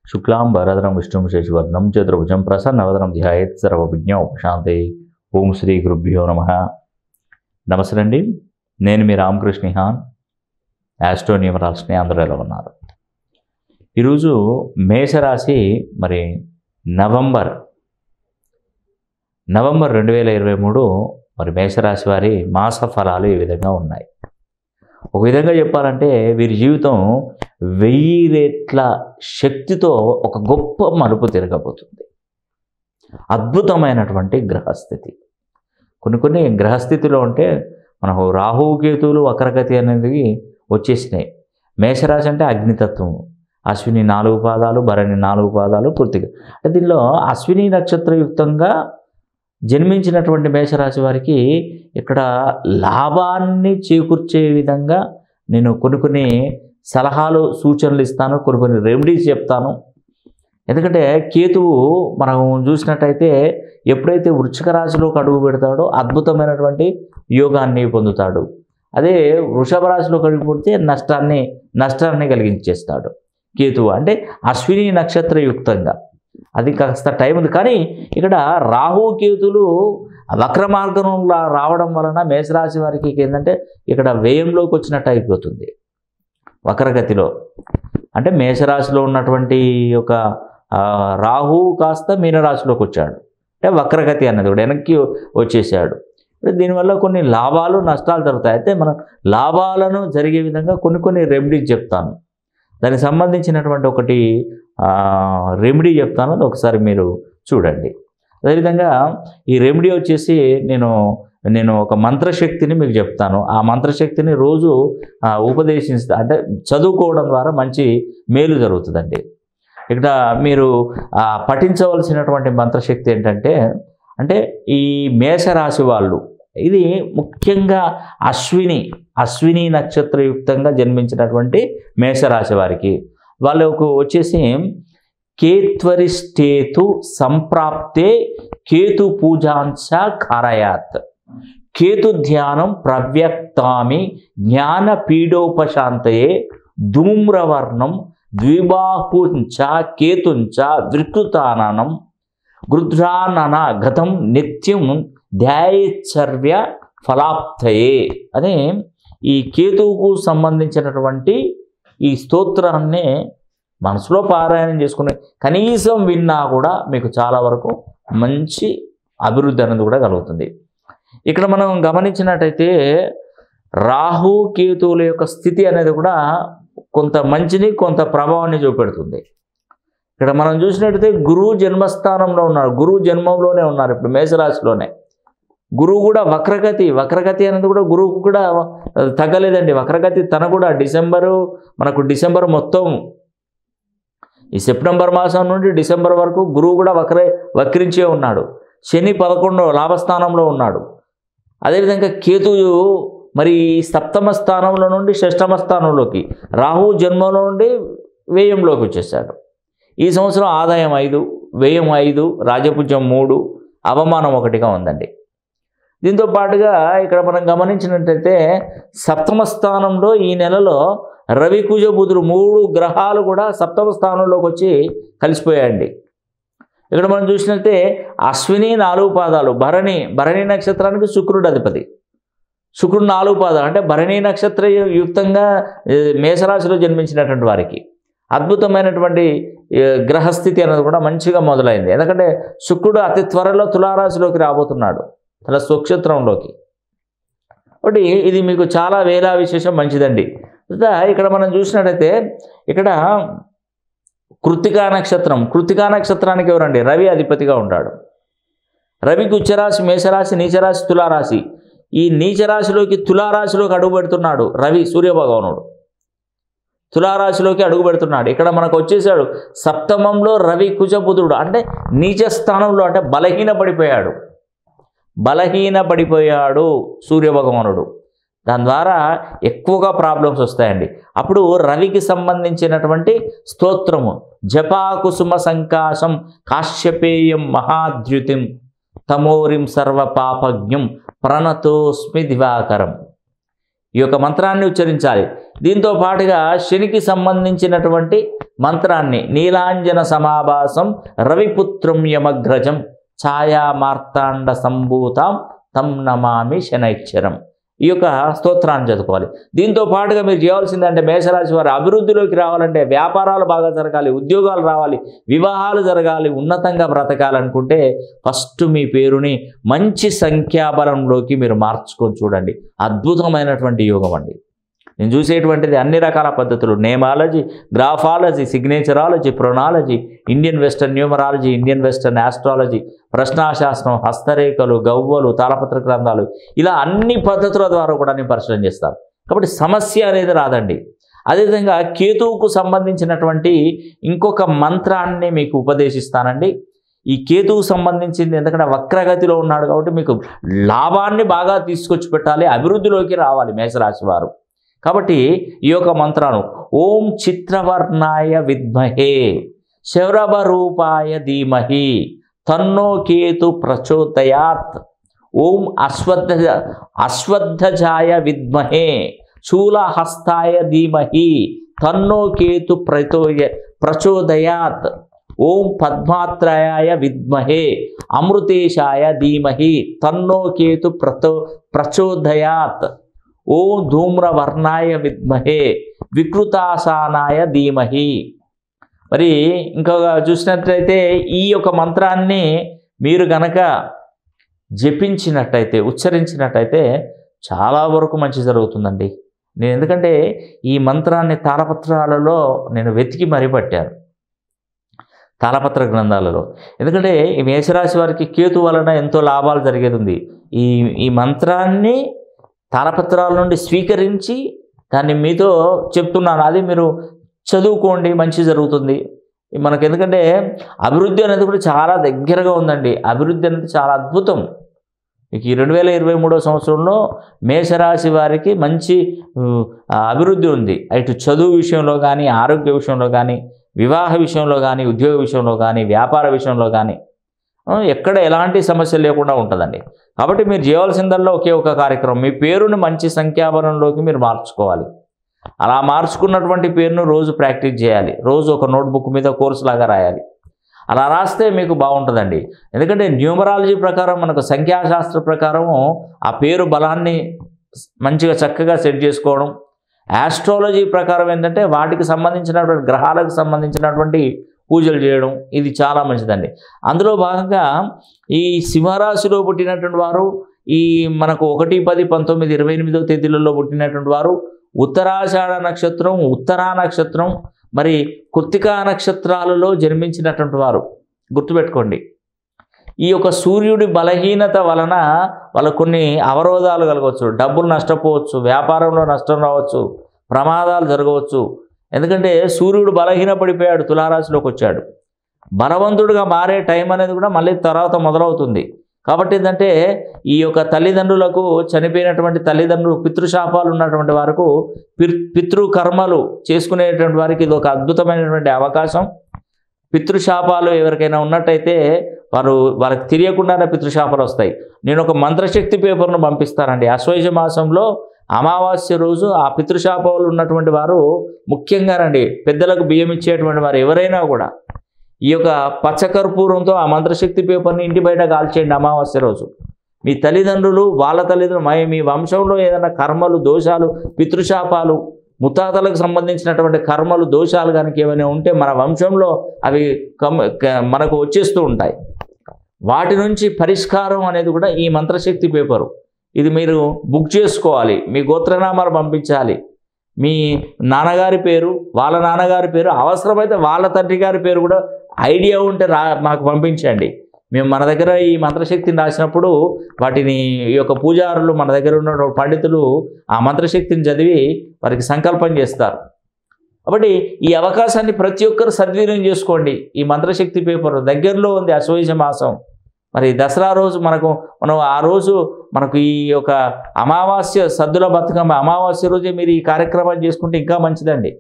శుక్లాం వరదనం విష్ణుం శశివర్ణం చతుర్భుజం ప్రసన్నవదనం ధ్యాయేత్ సర్వవిజ్ఞ ఉపశాంతి ఓం శ్రీ గురుభ్యో నమ నమస్తే అండి నేను మీ రామకృష్ణ హాన్ యాస్ట్రో న్యూమరాల్స్ని అందరూ ఎలా ఉన్నారు ఈరోజు మేషరాశి మరి నవంబర్ నవంబర్ రెండు వేల ఇరవై మూడు మరి మేషరాశి వారి మాస ఫలాలు ఈ విధంగా ఉన్నాయి ఒక విధంగా చెప్పాలంటే వీరి జీవితం వెయ్యి రెట్ల శక్తితో ఒక గొప్ప మలుపు తిరగబోతుంది అద్భుతమైనటువంటి గ్రహస్థితి కొన్ని కొన్ని గ్రహస్థితిలో ఉంటే మనకు రాహువు కేతువులు వక్రగతి అనేది వచ్చేసినాయి మేషరాశి అంటే అగ్నితత్వం అశ్విని నాలుగు పాదాలు భరణి నాలుగు పాదాలు పూర్తిగా అంటే దీనిలో అశ్విని నక్షత్రయుక్తంగా జన్మించినటువంటి మేషరాశి వారికి ఇక్కడ లాభాన్ని చేకూర్చే విధంగా నేను కొన్ని కొన్ని సలహాలు సూచనలు ఇస్తాను కొన్ని కొన్ని రెమెడీస్ చెప్తాను ఎందుకంటే కేతువు మనం చూసినట్టయితే ఎప్పుడైతే వృశ్చిక రాశిలోకి అడుగు పెడతాడో అద్భుతమైనటువంటి యోగాన్ని పొందుతాడు అదే వృషభ రాశిలోకి అడుగు పెడితే నష్టాన్ని నష్టాన్ని కలిగించేస్తాడు కేతువు అంటే అశ్విని నక్షత్రయుక్తంగా అది కాస్త టైం ఉంది కానీ ఇక్కడ రాహు కేతులు వక్ర మార్గంలో రావడం వలన మేషరాశి వారికి ఏంటంటే ఇక్కడ వ్యయంలోకి వచ్చినట్టు అయిపోతుంది వక్రగతిలో అంటే మేషరాశిలో ఉన్నటువంటి ఒక ఆ, రాహు కాస్త మీనరాశిలోకి వచ్చాడు అంటే వక్రగతి అన్నది కూడా వెనక్కి వచ్చేసాడు ఇప్పుడు దీనివల్ల కొన్ని లాభాలు నష్టాలు జరుగుతాయి అయితే మనం లాభాలను జరిగే విధంగా కొన్ని కొన్ని రెమెడీస్ చెప్తాను దానికి సంబంధించినటువంటి ఒకటి ఆ, రెమెడీ చెప్తాను అది ఒకసారి మీరు చూడండి అదేవిధంగా ఈ రెమెడీ వచ్చేసి నేను నేను ఒక మంత్రశక్తిని మీకు చెప్తాను ఆ మంత్రశక్తిని రోజు ఆ, ఉపదేశిస్తా అంటే చదువుకోవడం ద్వారా మంచి మేలు జరుగుతుందండి ఇక్కడ మీరు ఆ, పఠించవలసినటువంటి మంత్రశక్తి ఏంటంటే అంటే ఈ మేషరాశి వాళ్ళు ఇది ముఖ్యంగా అశ్విని అశ్విని నక్షత్రయుక్తంగా జన్మించినటువంటి మేషరాశి వారికి వాళ్ళకు వచ్చేసి కేత్వరిష్టేతు సంప్రాప్తే కేతు పూజాంశ కారయాత్ కేతు ధ్యానం ప్రవ్యక్తామి జ్ఞాన పీడోపశాంతయే ధూమ్రవర్ణం ద్విబాహుంచ కేతుంచ వికృతాననం గృధ్రానన గతం నిత్యం ధ్యాయచర్య ఫలాప్తయే అని ఈ కేతువుకు సంబంధించినటువంటి ఈ స్తోత్రాన్ని మనసులో పారాయణం చేసుకుని కనీసం విన్నా కూడా మీకు చాలా వరకు మంచి అభివృద్ధి అనేది కూడా కలుగుతుంది ఇక్కడ మనం గమనించినట్టయితే రాహు కేతువుల యొక్క స్థితి అనేది కూడా కొంత మంచిని కొంత ప్రభావాన్ని చూపెడుతుంది ఇక్కడ మనం చూసినట్టయితే గురువు జన్మస్థానంలో ఉన్నారు గురువు జన్మంలోనే ఉన్నారు ఇప్పుడు మేషరాశిలోనే గురువు కూడా వక్రగతి వక్రగతి అనేది కూడా గురువుకు కూడా తగ్గలేదండి వక్రగతి తన కూడా డిసెంబరు మనకు డిసెంబర్ మొత్తం ఈ సెప్టెంబర్ మాసం నుండి డిసెంబర్ వరకు గురువు కూడా వక్ర వక్రించే ఉన్నాడు శని పదకొండో లాభస్థానంలో ఉన్నాడు అదేవిధంగా కేతువు మరి సప్తమ స్థానంలో నుండి షష్టమ స్థానంలోకి రాహు జన్మంలో నుండి వ్యయంలోకి వచ్చేసాడు ఈ సంవత్సరం ఆదాయం ఐదు వ్యయం ఐదు రాజపుజ్యం మూడు అవమానం ఒకటిగా ఉందండి దీంతో పాటుగా ఇక్కడ మనం గమనించినట్టయితే సప్తమ స్థానంలో ఈ నెలలో రవి కుజ బుధుడు మూడు గ్రహాలు కూడా సప్తమ స్థానంలోకి వచ్చి కలిసిపోయాయండి ఇక్కడ మనం చూసినట్టే అశ్విని నాలుగు పాదాలు భరణి భరణి నక్షత్రానికి శుక్రుడు అధిపతి శుక్రుడు నాలుగు పాదాలు అంటే భరణి నక్షత్ర యుక్తంగా ఏ, మేషరాశిలో జన్మించినటువంటి వారికి అద్భుతమైనటువంటి ఏ, గ్రహస్థితి అనేది కూడా మంచిగా మొదలైంది ఎందుకంటే శుక్రుడు అతి త్వరలో తులారాశిలోకి రాబోతున్నాడు తన స్వక్షేత్రంలోకి కాబట్టి ఇది మీకు చాలా వేలా విశేషం మంచిదండి ఇంకా ఇక్కడ మనం చూసినట్టయితే ఇక్కడ కృతికా నక్షత్రం కృతికా నక్షత్రానికి ఎవరండి రవి అధిపతిగా ఉంటాడు రవికి ఉచ్చరాశి మేషరాశి నీచరాశి తులారాశి ఈ నీచరాశిలోకి తులారాశిలోకి అడుగు పెడుతున్నాడు రవి సూర్యభగవానుడు తులారాశిలోకి అడుగు పెడుతున్నాడు ఇక్కడ మనకు వచ్చేసాడు సప్తమంలో రవి కుజబుధుడు అంటే నీచ స్థానంలో అంటే బలహీన పడిపోయాడు బలహీన పడిపోయాడు సూర్యభగవానుడు దాని ద్వారా ఎక్కువగా ప్రాబ్లమ్స్ వస్తాయండి అప్పుడు రవికి సంబంధించినటువంటి స్తోత్రము జపాకుసుమ సంకాశం కాశ్యపేయం మహాద్యుతిం తమోరిం సర్వ పాపజ్ఞం ప్రణతోస్మి దివాకరం ఈ యొక్క మంత్రాన్ని ఉచ్చరించాలి దీంతో పాటుగా శనికి సంబంధించినటువంటి మంత్రాన్ని నీలాంజన సమాభాసం రవిపుత్రం యమగ్రజం ఛాయా మార్తాండ సంభూతాం తం నమామి శనైశ్చరం ఈ యొక్క స్తోత్రాన్ని చదువుకోవాలి దీంతో పాటుగా మీరు చేయాల్సిందంటే మేషరాశి వారు అభివృద్ధిలోకి రావాలంటే వ్యాపారాలు బాగా జరగాలి ఉద్యోగాలు రావాలి వివాహాలు జరగాలి ఉన్నతంగా బ్రతకాలనుకుంటే ఫస్ట్ మీ పేరుని మంచి సంఖ్యాబలంలోకి మీరు మార్చుకొని చూడండి అద్భుతమైనటువంటి యోగం అండి నేను చూసేటువంటిది అన్ని రకాల పద్ధతులు నేమాలజీ గ్రాఫాలజీ సిగ్నేచరాలజీ ప్రొనాలజీ Indian western numerology Indian western astrology ప్రశ్నాశాస్త్రం హస్తరేఖలు గవ్వలు తాళపత్ర గ్రంథాలు ఇలా అన్ని పద్ధతుల ద్వారా కూడా నేను పరిశీలన చేస్తాను కాబట్టి సమస్య అనేది రాదండి అదేవిధంగా కేతువుకు సంబంధించినటువంటి ఇంకొక మంత్రాన్ని మీకు ఉపదేశిస్తానండి ఈ కేతువుకు సంబంధించింది ఎందుకంటే వక్రగతిలో ఉన్నాడు కాబట్టి మీకు లాభాన్ని బాగా తీసుకొచ్చి పెట్టాలి అభివృద్ధిలోకి రావాలి మేషరాశి వారు కాబట్టి ఈ యొక్క మంత్రాలు ఓం చిత్రవర్ణాయ విద్మహే శౌరభ రూపాయ ధీమహి తన్నో కేతు ప్రచోదయాత్ ఓం అశ్వత్థ అశ్వత్థజాయ విద్మహే శూలహస్తాయ ధీమహి తన్నో కేతు ప్రచోయ ప్రచోదయాత్ ఓం పద్మాత్రయాయ విద్మహే అమృతేశాయ ధీమహి తన్నో కేతు ప్రచో ప్రచోదయాత్ ఓం ధూమ్రవర్ణాయ విద్మహే వికృతాసానాయ ధీమహి మరి ఇంకొక చూసినట్లయితే ఈ యొక్క మంత్రాన్ని మీరు గనక జపించినట్టయితే ఉచ్చరించినట్టయితే చాలా వరకు మంచి జరుగుతుందండి నేను ఎందుకంటే ఈ మంత్రాన్ని తాళపత్రాలలో నేను వెతికి మరీ పట్టాను తాళపత్ర గ్రంథాలలో ఎందుకంటే ఈ మేషరాశి వారికి కేతు వలన ఎంతో లాభాలు జరిగేది ఉంది ఈ ఈ మంత్రాన్ని తాళపత్రాల నుండి స్వీకరించి దాన్ని మీతో చెప్తున్నాను అది మీరు చదువుకోండి మంచి జరుగుతుంది మనకు ఎందుకంటే అభివృద్ధి అనేది కూడా చాలా దగ్గరగా ఉందండి అభివృద్ధి అనేది చాలా అద్భుతం మీకు ఈ రెండు వేల ఇరవై మూడో సంవత్సరంలో మేషరాశి వారికి మంచి ఉ, ఆ, అభివృద్ధి ఉంది ఇటు చదువు విషయంలో కానీ ఆరోగ్య విషయంలో కానీ వివాహ విషయంలో కానీ ఉద్యోగ విషయంలో కానీ వ్యాపార విషయంలో కానీ ఆ, ఎక్కడ ఎలాంటి సమస్య లేకుండా ఉంటుందండి కాబట్టి మీరు చేయవలసిందల్లా ఒకే ఒక కార్యక్రమం మీ పేరుని మంచి సంఖ్యాబలంలోకి మీరు మార్చుకోవాలి అలా మార్చుకున్నటువంటి పేరును రోజు ప్రాక్టీస్ చేయాలి రోజు ఒక నోట్బుక్ మీద కోర్సు లాగా రాయాలి అలా రాస్తే మీకు బాగుంటుందండి ఎందుకంటే న్యూమరాలజీ ప్రకారం మనకు సంఖ్యాశాస్త్ర ప్రకారం ఆ పేరు బలాన్ని మంచిగా చక్కగా సెట్ చేసుకోవడం ఆస్ట్రాలజీ ప్రకారం ఏంటంటే వాటికి సంబంధించినటువంటి గ్రహాలకు సంబంధించినటువంటి పూజలు చేయడం ఇది చాలా మంచిదండి అందులో భాగంగా ఈ సింహరాశిలో పుట్టినటువంటి వారు ఈ మనకు ఒకటి పది పంతొమ్మిది ఇరవై ఎనిమిదో తేదీలలో పుట్టినటువంటి వారు ఉత్తరాషాఢ నక్షత్రం ఉత్తరా నక్షత్రం మరి కృత్తికా నక్షత్రాలలో జన్మించినటువంటి వారు గుర్తుపెట్టుకోండి ఈ యొక్క సూర్యుడి బలహీనత వలన వాళ్ళకు కొన్ని అవరోధాలు కలగవచ్చు డబ్బులు నష్టపోవచ్చు వ్యాపారంలో నష్టం రావచ్చు ప్రమాదాలు జరగవచ్చు ఎందుకంటే సూర్యుడు బలహీనపడిపోయాడు తులారాశిలోకి వచ్చాడు బలవంతుడిగా మారే టైం అనేది కూడా మళ్ళీ తర్వాత మొదలవుతుంది కాబట్టి ఏంటంటే ఈ యొక్క తల్లిదండ్రులకు చనిపోయినటువంటి తల్లిదండ్రులు పితృశాపాలు ఉన్నటువంటి వారికి పితృ పితృకర్మలు చేసుకునేటువంటి వారికి ఇది ఒక అద్భుతమైనటువంటి అవకాశం పితృశాపాలు ఎవరికైనా ఉన్నట్టయితే వారు వాళ్ళకి తెలియకుండానే పితృశాపాలు వస్తాయి నేను ఒక మంత్రశక్తి పేపర్ను పంపిస్తానండి అశ్వయుజ మాసంలో అమావాస్య రోజు ఆ పితృశాపాలు ఉన్నటువంటి వారు ముఖ్యంగానండి పెద్దలకు బియ్యం ఇచ్చేటువంటి వారు ఎవరైనా కూడా ఈ యొక్క పచ్చకర్పూరంతో ఆ మంత్రశక్తి పేపర్ని ఇంటి బయట కాల్చేయండి అమావాస్య రోజు మీ తల్లిదండ్రులు వాళ్ళ తల్లిదండ్రులు మీ మీ వంశంలో ఏదైనా కర్మలు దోషాలు పితృశాపాలు ముత్తాతలకు సంబంధించినటువంటి కర్మలు దోషాలు కనుక ఏమైనా ఉంటే మన వంశంలో అవి కమ్ క- మనకు వచ్చేస్తూ ఉంటాయి వాటి నుంచి పరిష్కారం అనేది కూడా ఈ మంత్రశక్తి పేపరు ఇది మీరు బుక్ చేసుకోవాలి మీ గోత్రనామాలు పంపించాలి మీ నాన్నగారి పేరు వాళ్ళ నాన్నగారి పేరు అవసరమైతే వాళ్ళ తండ్రి గారి పేరు కూడా ఐడియా ఉంటే రా మాకు పంపించండి మేము మన దగ్గర ఈ మంత్రశక్తిని రాసినప్పుడు వాటిని ఈ యొక్క పూజారులు మన దగ్గర ఉన్న పండితులు ఆ మంత్రశక్తిని చదివి వారికి సంకల్పం చేస్తారు కాబట్టి ఈ అవకాశాన్ని ప్రతి ఒక్కరు సద్వినియోగం చేసుకోండి ఈ మంత్రశక్తి పేపర్ దగ్గరలో ఉంది అశ్వయుజ మాసం మరి దసరా రోజు మనకు మనం ఆ రోజు మనకు ఈ యొక్క అమావాస్య సద్దుల బతుకమ్మ అమావాస్య రోజే మీరు ఈ కార్యక్రమాలు చేసుకుంటే ఇంకా మంచిదండి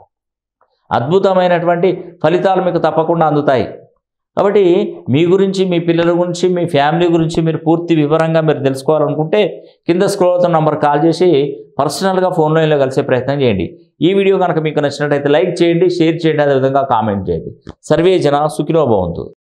అద్భుతమైనటువంటి ఫలితాలు మీకు తప్పకుండా అందుతాయి కాబట్టి మీ గురించి మీ పిల్లల గురించి మీ ఫ్యామిలీ గురించి మీరు పూర్తి వివరంగా మీరు తెలుసుకోవాలనుకుంటే కింద స్క్రోల్ అవుతున్న నంబర్ కాల్ చేసి పర్సనల్గా ఫోన్ లైన్లో కలిసే ప్రయత్నం చేయండి ఈ వీడియో కనుక మీకు నచ్చినట్టయితే లైక్ చేయండి షేర్ చేయండి అదేవిధంగా కామెంట్ చేయండి సర్వే జన సుఖినో భవంతు